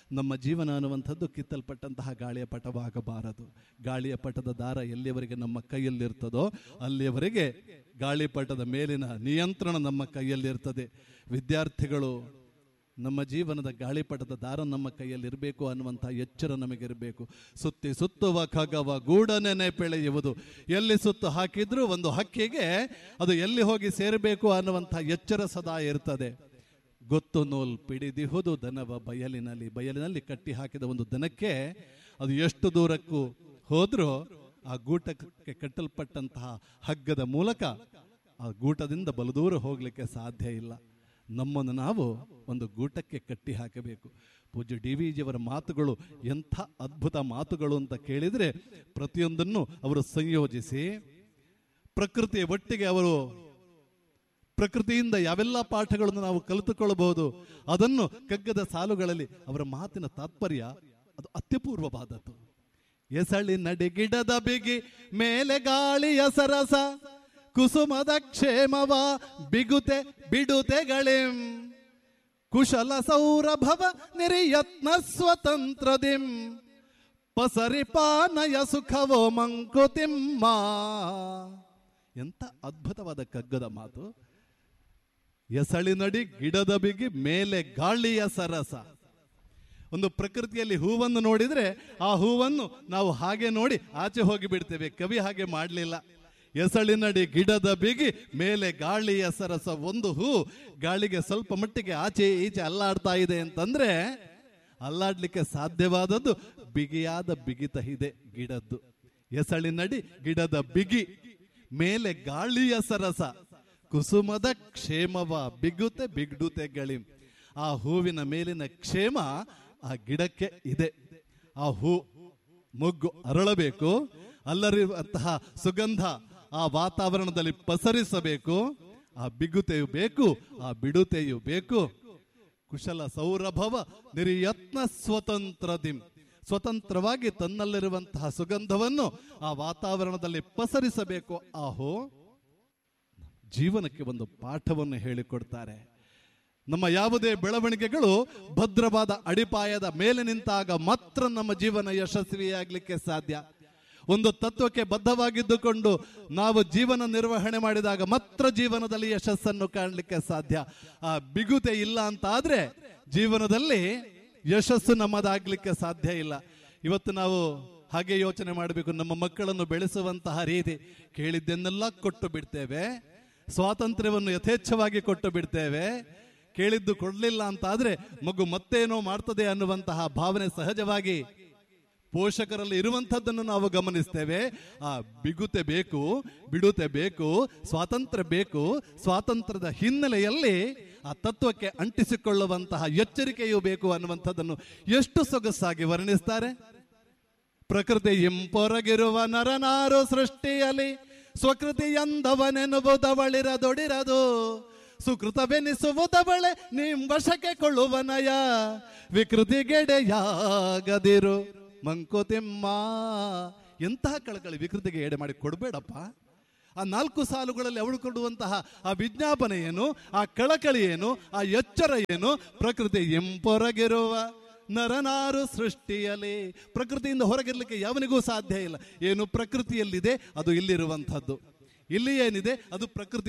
ನಮ್ಮ ಜೀವನ ಅನ್ನುವಂಥದ್ದು ಕಿತ್ತಲ್ಪಟ್ಟಂತಹ ಗಾಳಿಯ ಪಟವಾಗಬಾರದು ಗಾಳಿಯ ಪಟದ ದಾರ ಎಲ್ಲಿಯವರೆಗೆ ನಮ್ಮ ಕೈಯಲ್ಲಿರ್ತದೋ ಅಲ್ಲಿಯವರೆಗೆ ಗಾಳಿಪಟದ ಮೇಲಿನ ನಿಯಂತ್ರಣ ನಮ್ಮ ಕೈಯಲ್ಲಿರ್ತದೆ ವಿದ್ಯಾರ್ಥಿಗಳು ನಮ್ಮ ಜೀವನದ ಗಾಳಿಪಟದ ದಾರ ನಮ್ಮ ಕೈಯಲ್ಲಿರಬೇಕು ಅನ್ನುವಂಥ ಎಚ್ಚರ ನಮಗಿರಬೇಕು ಸುತ್ತಿ ಸುತ್ತುವ ಖಗವ ಗೂಡನೆನೆ ಬೆಳೆಯುವುದು ಎಲ್ಲಿ ಸುತ್ತು ಹಾಕಿದ್ರೂ ಒಂದು ಹಕ್ಕಿಗೆ ಅದು ಎಲ್ಲಿ ಹೋಗಿ ಸೇರಬೇಕು ಅನ್ನುವಂಥ ಎಚ್ಚರ ಸದಾ ಇರ್ತದೆ ಗೊತ್ತು ನೂಲ್ ಪಿಡಿದಿಹುದು ದನವ ಬಯಲಿನಲ್ಲಿ ಬಯಲಿನಲ್ಲಿ ಕಟ್ಟಿ ಹಾಕಿದ ಒಂದು ದನಕ್ಕೆ ಅದು ಎಷ್ಟು ದೂರಕ್ಕೂ ಹೋದ್ರೂ ಆ ಗೂಟಕ್ಕೆ ಕಟ್ಟಲ್ಪಟ್ಟಂತಹ ಹಗ್ಗದ ಮೂಲಕ ಆ ಗೂಟದಿಂದ ಬಲದೂರ ಹೋಗಲಿಕ್ಕೆ ಸಾಧ್ಯ ಇಲ್ಲ ನಮ್ಮನ್ನು ನಾವು ಒಂದು ಗೂಟಕ್ಕೆ ಕಟ್ಟಿ ಹಾಕಬೇಕು ಪೂಜ್ಯ ಡಿ ವಿ ಜಿಯವರ ಮಾತುಗಳು ಎಂಥ ಅದ್ಭುತ ಮಾತುಗಳು ಅಂತ ಕೇಳಿದರೆ ಪ್ರತಿಯೊಂದನ್ನು ಅವರು ಸಂಯೋಜಿಸಿ ಪ್ರಕೃತಿಯ ಒಟ್ಟಿಗೆ ಅವರು ಪ್ರಕೃತಿಯಿಂದ ಯಾವೆಲ್ಲ ಪಾಠಗಳನ್ನು ನಾವು ಕಲಿತುಕೊಳ್ಳಬಹುದು ಅದನ್ನು ಕಗ್ಗದ ಸಾಲುಗಳಲ್ಲಿ ಅವರ ಮಾತಿನ ತಾತ್ಪರ್ಯ ಅದು ಅತ್ಯಪೂರ್ವವಾದದ್ದು ಎಸಳಿ ನಡಿಗಿಡದ ಬಿಗಿ ಮೇಲೆ ಗಾಳಿಯ ಸರಸ ಕುಸುಮದ ಕ್ಷೇಮವ ಬಿಗುತೆ ಬಿಡುತೆಗಳಿಂ ಕುಶಲ ಸೌರಭವ ನಿರಿಯತ್ನ ಸ್ವತಂತ್ರದಿಂ ಪಸರಿಪಾನಯ ಸುಖವೋ ಮಂಕುತಿಮ್ಮ ಎಂತ ಅದ್ಭುತವಾದ ಕಗ್ಗದ ಮಾತು ಎಸಳಿ ನಡಿ ಗಿಡದ ಬಿಗಿ ಮೇಲೆ ಗಾಳಿಯ ಸರಸ ಒಂದು ಪ್ರಕೃತಿಯಲ್ಲಿ ಹೂವನ್ನು ನೋಡಿದ್ರೆ ಆ ಹೂವನ್ನು ನಾವು ಹಾಗೆ ನೋಡಿ ಆಚೆ ಹೋಗಿ ಬಿಡ್ತೇವೆ ಕವಿ ಹಾಗೆ ಮಾಡಲಿಲ್ಲ ಎಸಳಿನಡಿ ಗಿಡದ ಬಿಗಿ ಮೇಲೆ ಗಾಳಿಯ ಸರಸ ಒಂದು ಹೂ ಗಾಳಿಗೆ ಸ್ವಲ್ಪ ಮಟ್ಟಿಗೆ ಆಚೆ ಈಚೆ ಅಲ್ಲಾಡ್ತಾ ಇದೆ ಅಂತಂದ್ರೆ ಅಲ್ಲಾಡ್ಲಿಕ್ಕೆ ಸಾಧ್ಯವಾದದ್ದು ಬಿಗಿಯಾದ ಬಿಗಿತ ಇದೆ ಗಿಡದ್ದು ಎಸಳಿನಡಿ ಗಿಡದ ಬಿಗಿ ಮೇಲೆ ಗಾಳಿಯ ಸರಸ ಕುಸುಮದ ಕ್ಷೇಮವ ಬಿಗುತೆ ಬಿಗ್ಡುತೆಗಳಿ ಆ ಹೂವಿನ ಮೇಲಿನ ಕ್ಷೇಮ ಆ ಗಿಡಕ್ಕೆ ಇದೆ ಆ ಹೂ ಮೊಗ್ಗು ಅರಳಬೇಕು ಅಲ್ಲರಿರುವಂತಹ ಸುಗಂಧ ಆ ವಾತಾವರಣದಲ್ಲಿ ಪಸರಿಸಬೇಕು ಆ ಬಿಗುತೆಯು ಬೇಕು ಆ ಬಿಡುತೆಯು ಬೇಕು ಕುಶಲ ಸೌರಭವ ನಿರಿಯತ್ನ ಸ್ವತಂತ್ರದಿಂ ಸ್ವತಂತ್ರವಾಗಿ ತನ್ನಲ್ಲಿರುವಂತಹ ಸುಗಂಧವನ್ನು ಆ ವಾತಾವರಣದಲ್ಲಿ ಪಸರಿಸಬೇಕು ಆಹೋ ಜೀವನಕ್ಕೆ ಒಂದು ಪಾಠವನ್ನು ಹೇಳಿಕೊಡ್ತಾರೆ ನಮ್ಮ ಯಾವುದೇ ಬೆಳವಣಿಗೆಗಳು ಭದ್ರವಾದ ಅಡಿಪಾಯದ ಮೇಲೆ ನಿಂತಾಗ ಮಾತ್ರ ನಮ್ಮ ಜೀವನ ಯಶಸ್ವಿಯಾಗಲಿಕ್ಕೆ ಸಾಧ್ಯ ಒಂದು ತತ್ವಕ್ಕೆ ಬದ್ಧವಾಗಿದ್ದುಕೊಂಡು ನಾವು ಜೀವನ ನಿರ್ವಹಣೆ ಮಾಡಿದಾಗ ಮಾತ್ರ ಜೀವನದಲ್ಲಿ ಯಶಸ್ಸನ್ನು ಕಾಣಲಿಕ್ಕೆ ಸಾಧ್ಯ ಆ ಬಿಗುತೆ ಇಲ್ಲ ಅಂತ ಆದ್ರೆ ಜೀವನದಲ್ಲಿ ಯಶಸ್ಸು ನಮ್ಮದಾಗ್ಲಿಕ್ಕೆ ಸಾಧ್ಯ ಇಲ್ಲ ಇವತ್ತು ನಾವು ಹಾಗೆ ಯೋಚನೆ ಮಾಡಬೇಕು ನಮ್ಮ ಮಕ್ಕಳನ್ನು ಬೆಳೆಸುವಂತಹ ರೀತಿ ಕೇಳಿದ್ದನ್ನೆಲ್ಲ ಕೊಟ್ಟು ಬಿಡ್ತೇವೆ ಸ್ವಾತಂತ್ರ್ಯವನ್ನು ಯಥೇಚ್ಛವಾಗಿ ಕೊಟ್ಟು ಬಿಡ್ತೇವೆ ಕೇಳಿದ್ದು ಕೊಡಲಿಲ್ಲ ಅಂತ ಆದ್ರೆ ಮಗು ಮತ್ತೇನೋ ಮಾಡ್ತದೆ ಅನ್ನುವಂತಹ ಭಾವನೆ ಸಹಜವಾಗಿ ಪೋಷಕರಲ್ಲಿ ಇರುವಂಥದ್ದನ್ನು ನಾವು ಗಮನಿಸ್ತೇವೆ ಆ ಬಿಗುತೆ ಬೇಕು ಬಿಡುತೆ ಬೇಕು ಸ್ವಾತಂತ್ರ್ಯ ಬೇಕು ಸ್ವಾತಂತ್ರ್ಯದ ಹಿನ್ನೆಲೆಯಲ್ಲಿ ಆ ತತ್ವಕ್ಕೆ ಅಂಟಿಸಿಕೊಳ್ಳುವಂತಹ ಎಚ್ಚರಿಕೆಯೂ ಬೇಕು ಅನ್ನುವಂಥದ್ದನ್ನು ಎಷ್ಟು ಸೊಗಸಾಗಿ ವರ್ಣಿಸ್ತಾರೆ ಪ್ರಕೃತಿ ಇಂಪೊರಗಿರುವ ನರನಾರು ಸೃಷ್ಟಿಯಲ್ಲಿ ಸ್ವಕೃತಿ ಎಂದವನೆನ್ನುವುದವಳಿರದೊಡಿರದು ಸುಕೃತವೆನಿಸುವುದವಳೆ ನಿಮ್ ವಶಕ್ಕೆ ಕೊಳ್ಳುವನಯ ವಿಕೃತಿಗೆಡೆಯಾಗದಿರು ಮಂಕುತಿಮ್ಮ ಎಂತಹ ಕಳಕಳಿ ವಿಕೃತಿಗೆ ಎಡೆ ಮಾಡಿ ಕೊಡಬೇಡಪ್ಪ ಆ ನಾಲ್ಕು ಸಾಲುಗಳಲ್ಲಿ ಅವಳು ಕೊಡುವಂತಹ ಆ ವಿಜ್ಞಾಪನೆ ಏನು ಆ ಕಳಕಳಿ ಏನು ಆ ಎಚ್ಚರ ಏನು ಪ್ರಕೃತಿ ಎಂಪೊರಗಿರುವ ನರನಾರು ಸೃಷ್ಟಿಯಲಿ ಪ್ರಕೃತಿಯಿಂದ ಹೊರಗಿರ್ಲಿಕ್ಕೆ ಯಾವನಿಗೂ ಸಾಧ್ಯ ಇಲ್ಲ ಏನು ಪ್ರಕೃತಿಯಲ್ಲಿದೆ ಅದು ಇಲ್ಲಿರುವಂಥದ್ದು ಇಲ್ಲಿ ಏನಿದೆ ಅದು ಪ್ರಕೃತಿ